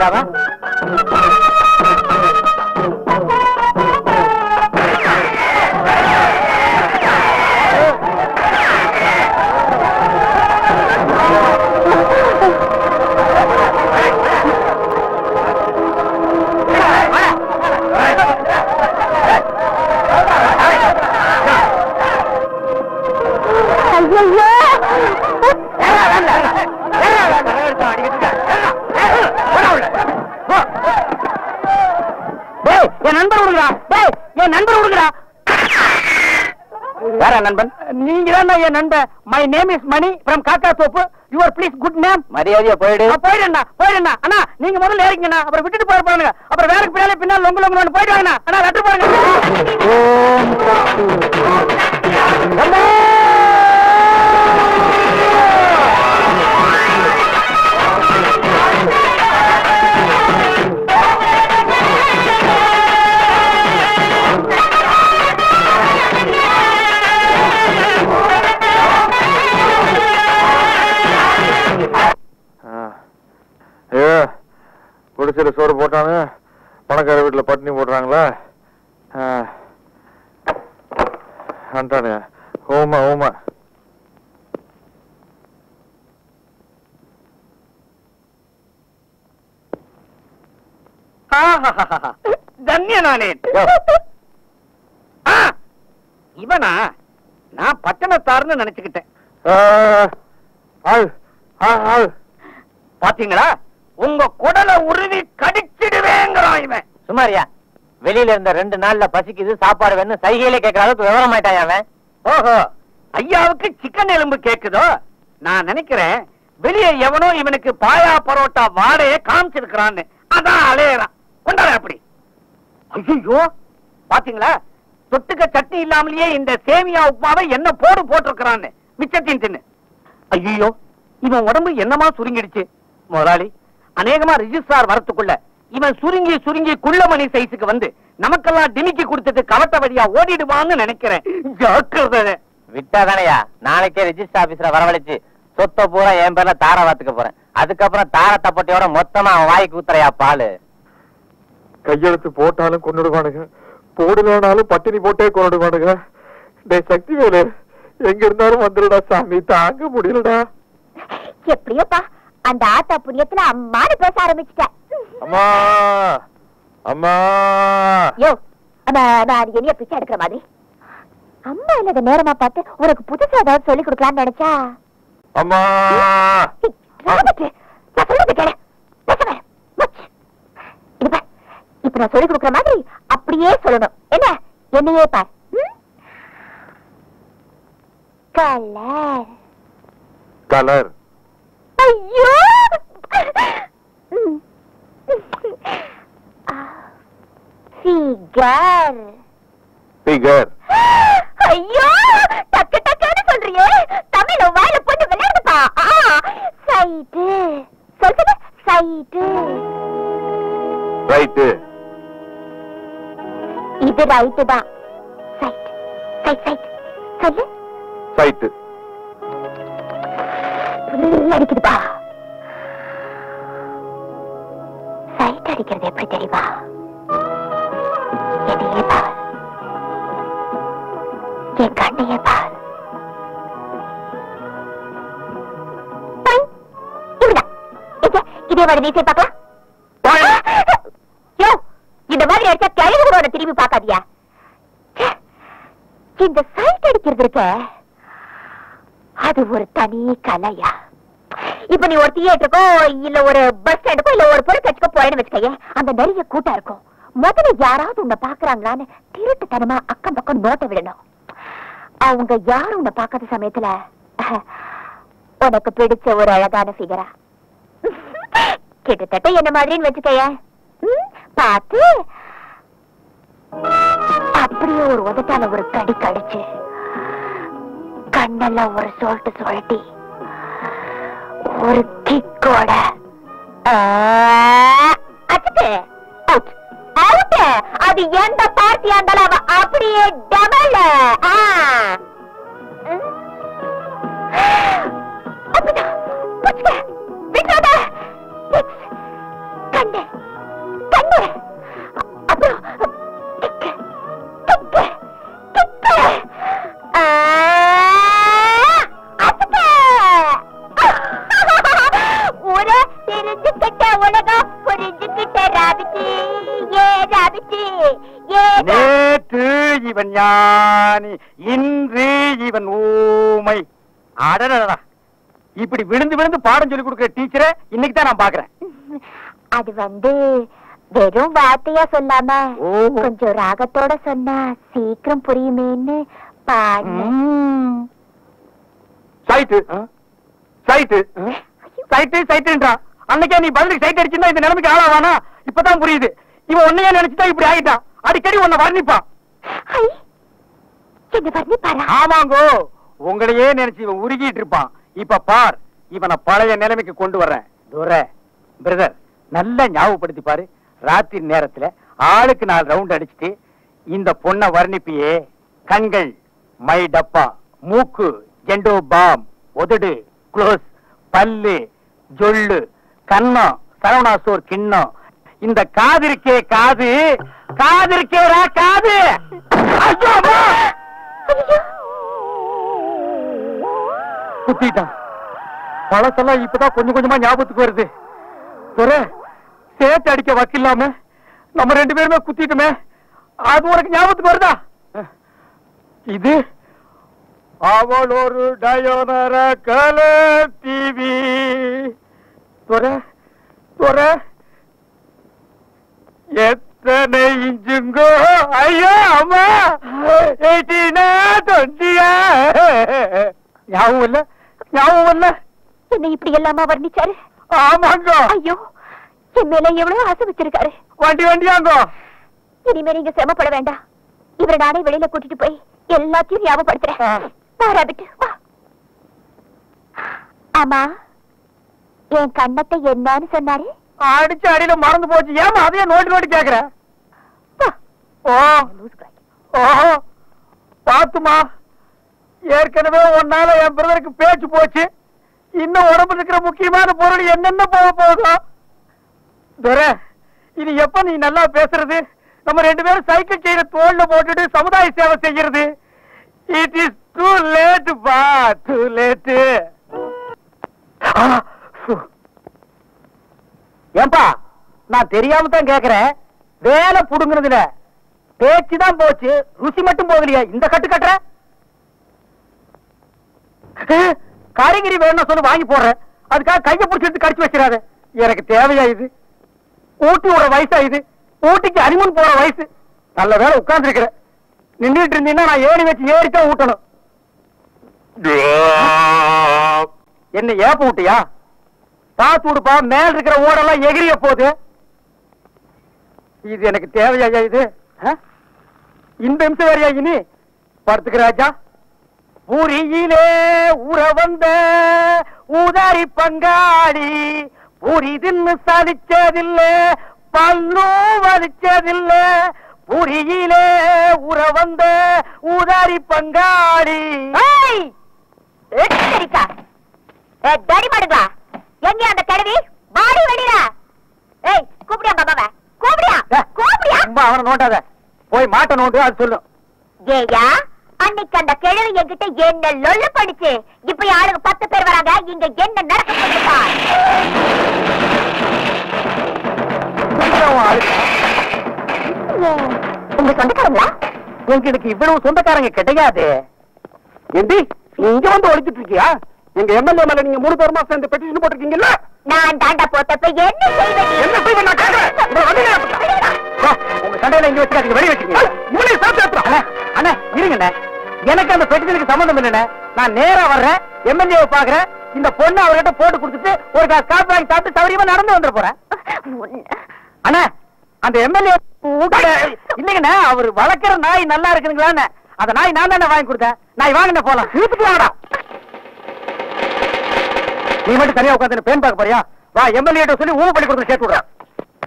அவன் டேய் என் நண்பர் விடுங்கடா டேய் என் நண்பர் விடுங்கடா வேற நண்பன் நீங்க தான் என் நண்பன் my name is Mani from Kakka Thoppu your please good name மரியாதையா போயிடு போயிடுண்ணா போயிடுண்ணா அண்ணா நீங்க முதல்ல ஏறிங்கண்ணா அப்புறம் விட்டுட்டு போய் போறாங்க அப்புறம் வேலைக்கு பின்னாலே பின்னால் லொங்கு லொங்கு போயிட்டு வாங்கண்ணா அண்ணா லெட்டர் போடுங்க ஐயோ குடிசையில் சோறு போட்டாங்க பணக்கார வீட்டில் பட்டினி போடுறாங்களா வந்துட்டானுங்க ஓமா ஓமா தன்யனானேன் யோ. ஆ, இவனா நான் பட்டணத்தார்னு நினைச்சுக்கிட்டேன் ஆள் ஆள் ஆள் பாத்தீங்களா உங்க குடலை உருவி கடிச்சிடுவேங்கிறான் இவன் சுமாரியா வெளியில இருந்த ரெண்டு நாள்ல பசிக்குது சாப்பாடு வேணும் சைகையிலே கேட்கற அளவுக்கு விவரம் ஆயிட்டான் அவன் ஓஹோ ஐயாவுக்கு சிக்கன் எலும்பு கேக்குதோ நான் நினைக்கிறேன் வெளியே எவனோ இவனுக்கு பாயா பரோட்டா வாடையே காமிச்சிருக்கிறான்னு அதான் அலையறான் கொண்டாட அப்படி ஐயோ பாத்தீங்களா தொட்டுக்க சட்னி இல்லாமலேயே இந்த சேமியா உப்புமாவை என்ன போடு போட்டிருக்கிறான்னு மிச்சத்தையும் தின்னு ஐயோ இவன் உடம்பு என்னமா சுருங்கிடுச்சு முதலாளி அநேகமா ரிஜிஸ்ட்ரார் வரத்துக்குள்ள இவன் சுருங்கி சுருங்கி குள்ளமணி சைஸுக்கு வந்து நமக்கெல்லாம் டிமிக்கி கொடுத்துட்டு கவட்ட வழியா ஓடிடுவான்னு நினைக்கிறேன் ஜாக்கிரதை விட்டாதானயா நாளைக்கே ரெஜிஸ்டர் ஆபீஸ்ல வரவழைச்சு சொத்தை பூரா என் பேர்ல தார வாத்துக்க போறேன் அதுக்கப்புறம் தார தப்பட்டியோட மொத்தமா அவன் வாய்க்கு ஊத்துறையா பாலு கையெழுத்து போட்டாலும் கொண்டுடுவானுங்க போடலனாலும் பட்டினி போட்டே கொண்டுடுவானுங்க டேய் சக்தி வேலு எங்க இருந்தாலும் வந்துடுடா சாமி தாங்க முடியலடா எப்படியோப்பா அந்த ஆத்தா புண்ணியத்துல அம்மானு பேச ஆரம்பிச்சிட்டேன் அம்மா அம்மா யோ அம்மா நான் என்னைய பிச்சை எடுக்கிற மாதிரி அம்மா இல்லாத நேரமா பார்த்து உனக்கு புதுசா ஏதாவது சொல்லி கொடுக்கலாம்னு நினைச்சா அம்மா ஏய், ராபர்ட், நான் சொல்றதை கேளு. பேசாம, மூச்சு. இது பார், இப்ப நான் சொல்லி கொடுக்கிற மாதிரி அப்படியே சொல்லணும் என்ன என்னையே பார் ம்? கலர் கலர் ஐயோ ம். ஆ, ஃபிகர் பிகர் ஐயோ டக்கு டக்குன்னு சொல்றியே தமிழ் உன் வாயில போட்டு விளையாடுப்பா சைட்டு சொல்லுங்க சைட்டு ரைட்டு இது ரைட்டு தான் சைட் சைட் சைட் சொல்லு சைட்டு புல் அடிக்குதுப்பா சைட் அடிக்கிறது எப்படி தெரியுமா என்னையே பார் என் கண்ணையே பார் பை. இப்படிதான். எங்க, இதே மாதிரி நீ சரி பார்க்கலாம் யோ, இந்த மாதிரி அடிச்சா கிழவுகளோட திரும்பி பார்க்காதியா ச்சே, இந்த சைட் அடிக்கிறது இருக்க அது ஒரு தனி கலையா இப்ப நீ ஒரு தியேட்டருக்கோ இல்ல ஒரு பஸ் ஸ்டாண்டுக்கோ இல்ல ஒரு பொருட்காட்சிக்கோ போறேன்னு வச்சுக்கயே அந்த நிறைய கூட்டம் இருக்கும் முதல்ல யாராவது உன்னை பாக்குறாங்களான்னு திருட்டுத்தனமா அக்கம் பக்கம் நோட்ட விடணும் அவங்க யாரும் உன்னை பார்க்காத சமயத்துல உனக்கு பிடிச்ச ஒரு அழகான ஃபிகரா கிட்டத்தட்ட என்ன மாதிரின்னு வச்சுக்கய பார்த்து அப்படியே ஒரு உதட்டால ஒரு கடி கடிச்சு கண்ணெல்லாம் ஒரு சொல்லிட்டு சொல்லிட்டி ஒரு கிக்கோட அச்சுட்டு அவுட் அவுட் அது எந்த பார்ட்டியா இருந்தாலும் அவ அப்படியே டபுள் அப்படிதான் புடிச்சுக்க விட்டுறாத கண்ணு ராபிட்டு ஏதா நேற்று இவன் ஞானி இன்று இவன் ஊமை அடடடா இப்படி விழுந்து விழுந்து பாடம் சொல்லி கொடுக்கிற டீச்சரை இன்னைக்கு தான் நான் பாக்குறேன் அது வந்து வெறும் வார்த்தையா சொல்லாம ஓ. கொஞ்சம் ராகத்தோட சொன்னா சீக்கிரம் புரியுமேன்னு பாடினேன் சைட்டு சைட்டு சைட்டு சைட்டுன்றா அன்னைக்கே நீ பதிலுக்கு சைட் அடிச்சிருந்தா இந்த நிலைமைக்கு ஆளாவானா இப்பதான் புரியுது இவன் உன்னையே நினைச்சுதான் இப்படி ஆகிட்டான் அடிக்கடி உன்னை வர்ணிப்பான் ஐ, என்ன வர்ணிப்பாரா ஆமாங்கோ உங்களையே நினைச்சு இவன் உருகிட்டு இருப்பான் இப்ப பார் இவனை பழைய நிலைமைக்கு கொண்டு வர்றேன் துரை பிரதர் நல்லா ஞாபகப்படுத்தி பாரு ராத்திரி நேரத்துல ஆளுக்கு நாலு ரவுண்ட் அடிச்சுட்டு இந்த பொண்ணை வர்ணிப்பியே கண்கள் மை டப்பா மூக்கு ஜெண்டோ பாம் உதடு க்ளோஸ் பல்லு ஜொல்லு கன்னம் சரவணா ஸ்டோர் கிண்ணம் இந்த காது இருக்கே காது காது இருக்கேடா காது ஐயோ, அம்மா! குத்திட்டான் பழசெல்லாம் இப்பதான் கொஞ்சம் கொஞ்சமா ஞாபகத்துக்கு வருது துரை சேர்த்து அடிக்க வக்கில்லாம நம்ம ரெண்டு பேருமே குத்திட்டுமே அது உனக்கு ஞாபகத்துக்கு வருதா இது அவள் ஒரு டயோனர கல டிவி துரை துரை எத்தனை இஞ்சுங்கோ ஐயோ அம்மா எயிட்டீனா டுவெண்ட்டியா ஞாபகம் இல்ல ஞாபகம் இல்ல என்ன இப்படி எல்லாமா வர்ணிச்சாரு ஆமாங்க ஐயோ என் மேல எவ்வளவு ஆசை வச்சிருக்காரு வண்டி வண்டியாங்கோ இனிமே நீங்க சிரமப்பட வேண்டாம் இவரை நானே வெளியில கூட்டிட்டு போய் எல்லாத்தையும் ஞாபகப்படுத்துறேன் வா, ராபிட், வா. ஆமா என் கண்ணத்தை என்னன்னு சொன்னாரு அடிச்ச அடியில மறந்து போச்சு ஏமா அதையே நோட்டி நோட்டி கேக்குற வா. ஓ ஓஹோ பாத்துமா ஏற்கனவே உன்னால என் பிரதருக்கு பேச்சு போச்சு இன்னும் உடம்புல இருக்கிற முக்கியமான பொருள் என்னென்ன போக போகுதோ துரை இது எப்ப நீ நல்லா பேசுறது நம்ம ரெண்டு பேரும் சைக்கிள் செய்யற தோல்ல போட்டுட்டு சமுதாய சேவை செய்யறது இட் இஸ் டூ லேட் பா டூ லேட் ஏன்பா நான் தெரியாம தான் கேக்குறேன் வேலை புடுங்குறதுல பேச்சு தான் போச்சு ருசி மட்டும் போகலையா இந்த கட்டு கட்டுற ஏ, காய்கறி வேணும்னு சொல்லி வாங்கி போடுறேன் அதுக்காக கையை பிடிச்சிட்டு கடிச்சு வச்சிடாத எனக்கு தேவையா இது ஊட்டி விடுற வயசா இது ஊட்டிக்கு அனிமன் போற வயசு நல்ல வேலை உட்கார்ந்து இருக்கிற நின்றுட்டு இருந்தீங்கன்னா நான் ஏறி வச்சு ஏறித்தான் ஊட்டணும் என்ன ஏப்ப விட்டியா பார்த்து விடுப்பா மேல இருக்கிற ஓடெல்லாம் எகிரிய போகுது இது எனக்கு தேவையா இது ஆ? இந்த நிமிஷம் வேறையா இனி படுத்துக்க ராஜா பூரியிலே ஊற வந்த ஊதாரி பங்காளி பூரி தின்னு சலிச்சதில்ல பல்லும் வலிச்சதில்ல பூரியிலே ஊற வந்த ஊதாரி பங்காளி ஏய்! எச்சரிக்கா ஏ தடி மாடுங்களா எங்க அந்த கிழவி வாடி வெளியில ஏய் கூப்பிடியா பாபாவ கூப்பிடியா கூப்பிடியா ரொம்ப அவனை நோண்டாத போய் மாட்ட நோண்டு அது சொல்லும் ஏயா அன்னைக்கு அந்த கிழவி என்கிட்ட என்ன லொல்ல படிச்சு இப்ப ஆளுங்க பத்து பேர் வராங்க இங்க என்ன நடக்க போகுதுப்பா கொஞ்சம் ஆளு. உங்க சொந்தக்காரங்களா எங்களுக்கு இவ்வளவு சொந்தக்காரங்க கிடையாது ஏண்டி இங்க வந்து ஒழிச்சிட்டு இருக்கியா எங்க எம்எல்ஏ மேல நீங்க மூணு பேருமா சேர்ந்து பெட்டிஷன் போட்டிருக்கீங்கல்ல நான் தாண்டா போட்டப்ப என்ன செய்வேன் நீ? என்ன செய்வேன் நான் கேட்கிறேன். இவனை வண்டியில ஏத்துடா. வா, உங்க சண்டையில இங்க வச்சுக்காதீங்க வெளிய வச்சுக்கீங்க இவனையும் சேர்த்து ஏத்துறோம் அண்ணே அண்ணே இருங்கண்ணே எனக்கு அந்த பெட்டிஷனுக்கு சம்மந்தம் இல்லைண்ணே நான் நேரா வர்றேன் எம்எல்ஏ பாக்குறேன் இந்த பொண்ணு அவர்கிட்ட போட்டு கொடுத்துட்டு ஒரு கிளாஸ் காப்பி வாங்கி சாப்பிட்டு சௌரியமா நடந்து வந்துட போறேன் உன்னை- அண்ணா அந்த எம்எல்ஏ இல்லைங்கண்ணே அவர் வளர்க்கிற நாய் நல்லா இருக்குதுங்களான்னு அந்த நாய் நான் தானே வாங்கி கொடுத்தேன் நாய் வாங்கின போலாம் வீட்டுக்கு வாடா நீ மட்டும் தனியா உட்காந்து பேன் பார்க்க போறியா வா எம்எல்ஏ சொல்லி ஊமை பண்ணி கொடுத்து சேர்த்து விடுறேன்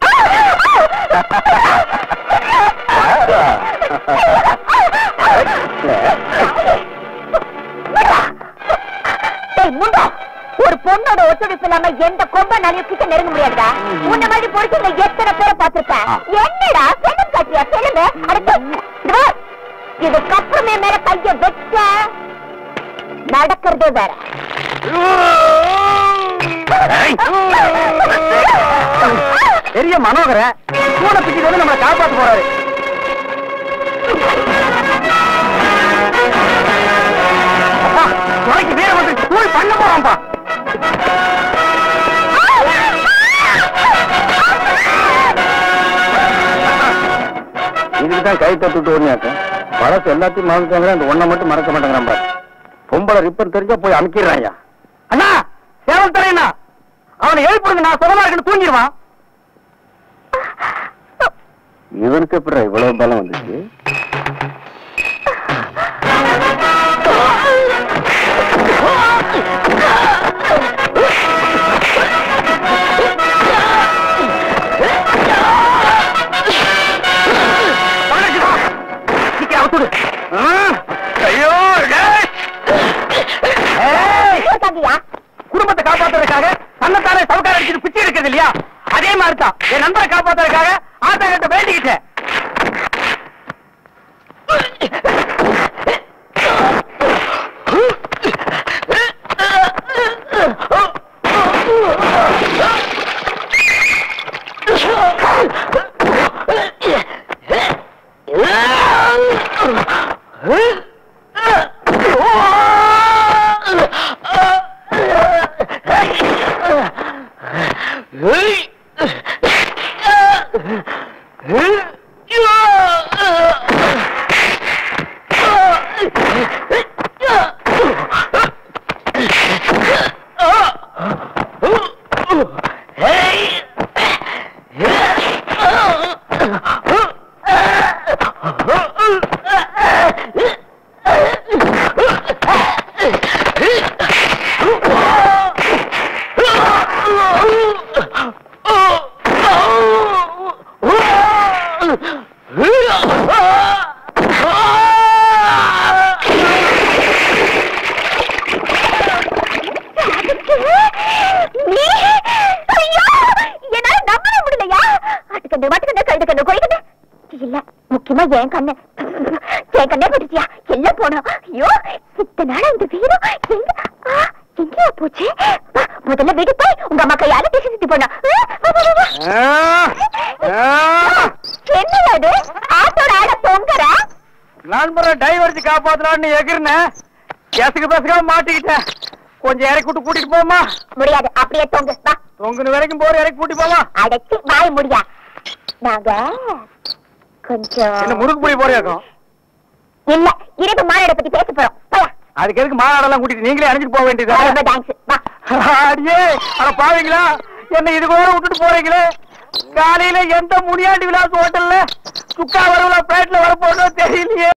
டேய், முண்டா, ஒரு பொண்ணோட ஒத்துழைப்பு இல்லாம எந்த கொம்பனாலையும் கிட்ட நெருங்க முடியாதுடா உன்ன மாதிரி பொடிச்சவங்க எத்தனை பேரை பார்த்திருப்பேன் என்னடா செல்லம் காட்டியா செல்லுங்க அடுத்து இதுக்கப்புறமே மேல கைய வச்ச நடக்கிறதே வேற பெரிய மனோகர கூட பிடிச்சிட்டு வந்து நம்மளை காப்பாத்த போறாரு அப்பா துறைக்கு வீர வந்து தூள் பண்ண போறான்ப்பா இதுக்கு தான் கை தட்டுட்டு ஓடினாக்க பழசு எல்லாத்தையும் மறந்துட்டாங்க அந்த ஒன்றை மட்டும் மறக்க மாட்டேங்கிறான் பாரு பொம்பளை ரிப்பர் தெரிஞ்சா போய் அமுக்கிடுறாங்க அண்ணா சேவல் தரையண்ணா அவனை எழுப்பிடுங்க நான் சுகமா இருக்குன்னு தூங்கிடுவான் இவனுக்கு எப்படி இவ்வளவு பலம் வந்துச்சு ஐயோ இருக்காங்கய்யா குடும்பத்தை காப்பாத்துறதுக்காக தன்னைத்தானே சவுக்கார அடிச்சுட்டு பிச்சை எடுக்கிறது இல்லையா அதே மாதிரி தான் என் நண்பரை காப்பாத்துறதுக்காக ஆத்தா கிட்ட வேண்டிக்கிட்டேன் நீ ஐயோ என்னால நம்பவே முடியலையா ஆட்டுக்கண்ணு மாட்டுக்கண்ணு கழுதுக்கண்ணு கொய்கண்ணு இல்ல முக்கியமா என் கண்ணு என் கண்ணே பட்டுச்சியா எல்லாம் போனோம் ஐயோ இத்தனை நாளா இந்த வீரம் எங்க ஆ, எங்கேயா போச்சு வா, முதல்ல வீடு போய் உங்க அம்மா கையால பேசி சுத்தி போனோம் என்ன அது ஆட்டோட ஆட பொங்கற நண்பரை டைவர்ஜி காப்பாத்தலான்னு எகிர்னேன் எசுக்கு பேசுக்காம மாட்டிக்கிட்டேன் கொஞ்சம் இறக்கி விட்டு கூட்டிட்டு போமா முடியாது அப்படியே தொங்கு வா தொங்குன வரைக்கும் போற இறக்கி கூட்டி போமா அடைச்சு வாய் முடியா நாங்க கொஞ்சம் என்ன முறுக்கு புளி போறியாக்கும் இல்ல இரவு மாநாட பத்தி பேச போறோம் போலாம் அதுக்கு எதுக்கு மாநாடெல்லாம் கூட்டிட்டு நீங்களே அணிஞ்சிட்டு போக வேண்டியது ரொம்ப தேங்க்ஸ் வா அடியே அட பாவீங்களா என்ன இது கூட விட்டுட்டு போறீங்களே காலையில எந்த முனியாண்டி விலாஸ் ஹோட்டல்ல சுக்கா வரவுல பிளேட்ல வர போறதோ தெரியலையே